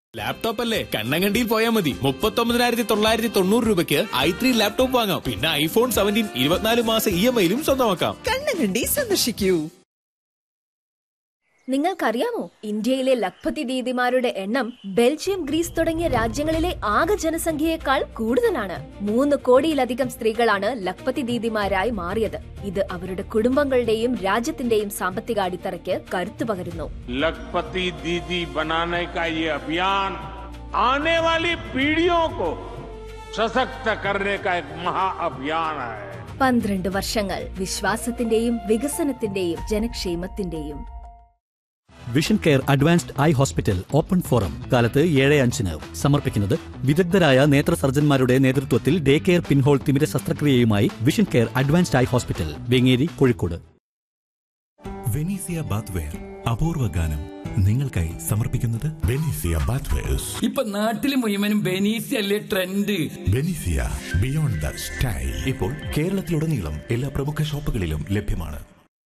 laptop അല്ലേ കണ്ണങ്കണ്ടിയിൽ പോയാൽ മതി മുപ്പത്തൊമ്പതിനായിരത്തി തൊള്ളായിരത്തി തൊണ്ണൂറ് രൂപയ്ക്ക് ഐ ത്രീ ലാപ്ടോപ്പ് വാങ്ങാം പിന്നെ ഐഫോൺ സെവൻറ്റീൻ ഇരുപത്തിനാല് മാസം ഇ എം ഐയിലും സ്വന്തമാക്കാം കണ്ണങ്കണ്ടി സന്ദർശിക്കൂ നിങ്ങൾക്കറിയാമോ ഇന്ത്യയിലെ ലഖ്പതി ദീദിമാരുടെ എണ്ണം ബെൽജിയം ഗ്രീസ് തുടങ്ങിയ രാജ്യങ്ങളിലെ ആകെ ജനസംഖ്യയേക്കാൾ കൂടുതലാണ് മൂന്ന് കോടിയിലധികം സ്ത്രീകളാണ് ലഖ്പതി ദീദിമാരായി മാറിയത് ഇത് അവരുടെ കുടുംബങ്ങളുടെയും രാജ്യത്തിന്റെയും സാമ്പത്തിക അടിത്തറയ്ക്ക് കരുത്തു പകരുന്നു लखपति दीदी बनाने का ये अभियान आने वाली पीढ़ियों को सशक्त करने का एक महाअभियान है പന്ത്രണ്ട് വർഷങ്ങൾ വിശ്വാസത്തിന്റെയും വികസനത്തിന്റെയും ജനക്ഷേമത്തിന്റെയും vision care advanced eye hospital open forum കാലത്ത് ഏഴ് അഞ്ചിന് സമർപ്പിക്കുന്നത് വിദഗ്ധരായ നേത്ര സർജന്മാരുടെ നേതൃത്വത്തിൽ ഡേ കെയർ പിൻഹോൾ തിമിര ശസ്ത്രക്രിയയുമായി vision care advanced eye hospital Vengeri Kozhikode Venezia bathware അപൂർവ ഗാനം നിങ്ങൾക്കായി സമർപ്പിക്കുന്നത് ബെനീസിയ ബാത്വേഴ്സ് ഇപ്പൊ നാട്ടില് മുഴുവനും ബെനീസി അല്ലേ trend Venezia beyond the style ഇപ്പോൾ കേരളത്തിലുടനീളം എല്ലാ പ്രമുഖ ഷോപ്പുകളിലും ലഭ്യമാണ്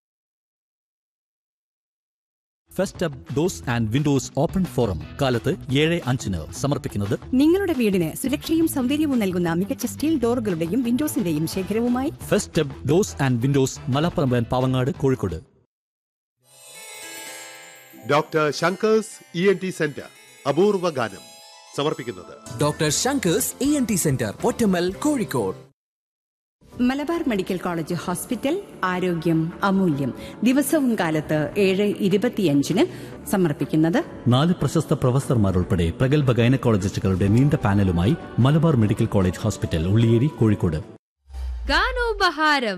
first up doors and windows open forum കാലത്ത് ഏഴ് അഞ്ചിന് സമർപ്പിക്കുന്നത് നിങ്ങളുടെ വീടിന് സുരക്ഷയും സൗന്ദര്യവും നൽകുന്ന മികച്ച സ്റ്റീൽ ഡോറുകളുടെയും വിൻഡോസിന്റെയും ശേഖരവുമായി first up doors and windows Malappuram Pavangad Kozhikode doctor Shankers E N T centre അപൂർവ ഗാനം സമർപ്പിക്കുന്നത് doctor Shankers E N T centre Pottammal Kozhikode Malabar medical college hospital ആരോഗ്യം അമൂല്യം ദിവസവും കാലത്ത് ഏഴ് ഇരുപത്തിയഞ്ചിന് സമർപ്പിക്കുന്നത് നാല് പ്രശസ്ത പ്രൊഫസർമാരുൾപ്പെടെ പ്രഗത്ഭ ഗൈനക്കോളജിസ്റ്റുകളുടെ നീണ്ട പാനലുമായി Malabar medical college hospital Ulliyeri Kozhikode ഗാനോപഹാരം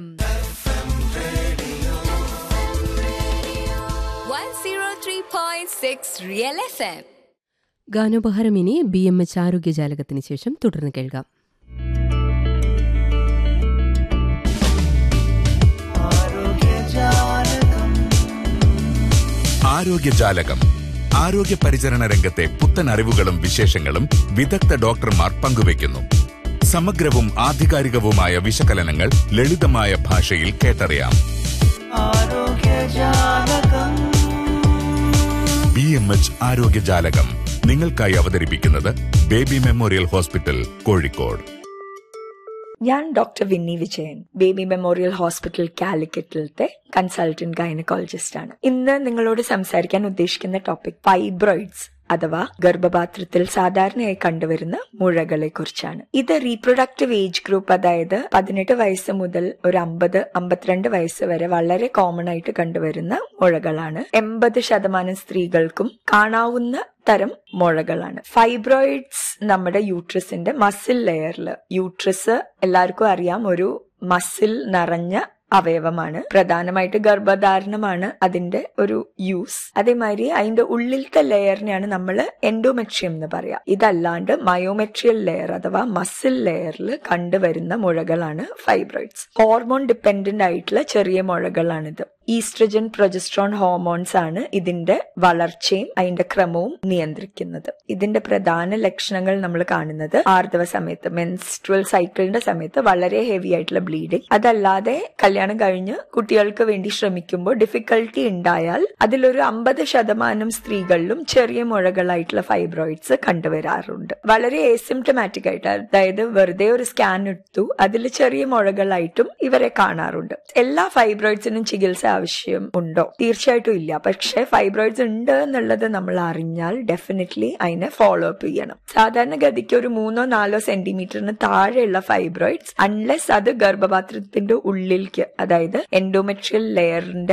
ഗാനോപഹാരം ഇനി ബി എം എച്ച് ആരോഗ്യജാലകത്തിന് ശേഷം തുടർന്ന് കേൾക്കാം ആരോഗ്യജാലകം ആരോഗ്യ പരിചരണ രംഗത്തെ പുത്തൻ അറിവുകളും വിശേഷങ്ങളും വിദഗ്ധ ഡോക്ടർമാർ പങ്കുവയ്ക്കുന്നു സമഗ്രവും ആധികാരികവുമായ വിശകലനങ്ങൾ ലളിതമായ ഭാഷയിൽ കേട്ടറിയാം ബി എം എച്ച് ആരോഗ്യജാലകം നിങ്ങൾക്കായി അവതരിപ്പിക്കുന്നത് ബേബി മെമ്മോറിയൽ ഹോസ്പിറ്റൽ കോഴിക്കോട് ഞാൻ doctor Winnie Vijayan baby memorial hospital കാലിക്കറ്റിലത്തെ കൺസൾട്ടന്റ് ഗൈനക്കോളജിസ്റ്റ് ആണ് ഇന്ന് നിങ്ങളോട് സംസാരിക്കാൻ ഉദ്ദേശിക്കുന്ന ടോപ്പിക് ഫൈബ്രോയിഡ്സ് അഥവാ ഗർഭപാത്രത്തിൽ സാധാരണയായി കണ്ടുവരുന്ന മുഴകളെ കുറിച്ചാണ് ഇത് റീപ്രൊഡക്റ്റീവ് ഏജ് ഗ്രൂപ്പ് അതായത് പതിനെട്ട് വയസ്സ് മുതൽ ഒരു അമ്പത് അമ്പത്തിരണ്ട് വയസ്സ് വരെ വളരെ കോമൺ ആയിട്ട് കണ്ടുവരുന്ന മുഴകളാണ് എൺപത് ശതമാനം സ്ത്രീകൾക്കും കാണാവുന്ന തരം മുഴകളാണ് ഫൈബ്രോയിഡ്സ് നമ്മുടെ യൂട്രസിന്റെ മസിൽ ലെയറിൽ യൂട്രസ് എല്ലാവർക്കും അറിയാം ഒരു മസിൽ നിറഞ്ഞ അവയവമാണ് പ്രധാനമായിട്ട് ഗർഭധാരണമാണ് അതിന്റെ ഒരു യൂസ് അതേമാതിരി അതിന്റെ ഉള്ളിലത്തെ ലെയറിനെയാണ് നമ്മൾ എൻഡോമെട്രിയം എന്ന് പറയാം ഇതല്ലാണ്ട് മയോമെട്രിയൽ ലെയർ അഥവാ മസിൽ ലെയറിൽ കണ്ടുവരുന്ന മുഴകളാണ് ഫൈബ്രോയിഡ്സ് ഹോർമോൺ ഡിപ്പെൻഡന്റ് ആയിട്ടുള്ള ചെറിയ മുഴകളാണിത് ഈസ്ട്രജൻ പ്രൊജസ്ട്രോൺ ഹോർമോൺസ് ആണ് ഇതിന്റെ വളർച്ചയും അതിന്റെ ക്രമവും നിയന്ത്രിക്കുന്നത് ഇതിന്റെ പ്രധാന ലക്ഷണങ്ങൾ നമ്മൾ കാണുന്നത് ആർത്തവ സമയത്ത് മെൻസ്ട്രൽ സൈക്കിളിന്റെ സമയത്ത് വളരെ ഹെവി ആയിട്ടുള്ള ബ്ലീഡിങ് അതല്ലാതെ കല്യാണം കഴിഞ്ഞ് കുട്ടികൾക്ക് വേണ്ടി ശ്രമിക്കുമ്പോൾ ഡിഫിക്കൽട്ടി ഉണ്ടായാൽ അതിലൊരു അമ്പത് ശതമാനം സ്ത്രീകളിലും ചെറിയ മുഴകളായിട്ടുള്ള ഫൈബ്രോയിഡ്സ് കണ്ടുവരാറുണ്ട് വളരെ ഏസിംറ്റമാറ്റിക് ആയിട്ട് അതായത് വെറുതെ ഒരു സ്കാൻ എടുത്തു അതിൽ ചെറിയ മുഴകളായിട്ടും ഇവരെ കാണാറുണ്ട് എല്ലാ ഫൈബ്രോയിഡ്സിനും ചികിത്സ ആവശ്യം ഉണ്ടോ തീർച്ചയായിട്ടും ഇല്ല പക്ഷെ ഫൈബ്രോയിഡ്സ് ഉണ്ട് എന്നുള്ളത് നമ്മൾ അറിഞ്ഞാൽ ഡെഫിനറ്റ്ലി അതിനെ ഫോളോ അപ്പ് ചെയ്യണം സാധാരണഗതിക്ക് ഒരു മൂന്നോ നാലോ സെന്റിമീറ്ററിന് താഴെയുള്ള ഫൈബ്രോയിഡ്സ് അൺലെസ് അത് ഗർഭപാത്രത്തിന്റെ ഉള്ളിലേക്ക് അതായത് എൻഡോമെട്രിയൽ ലെയറിന്റെ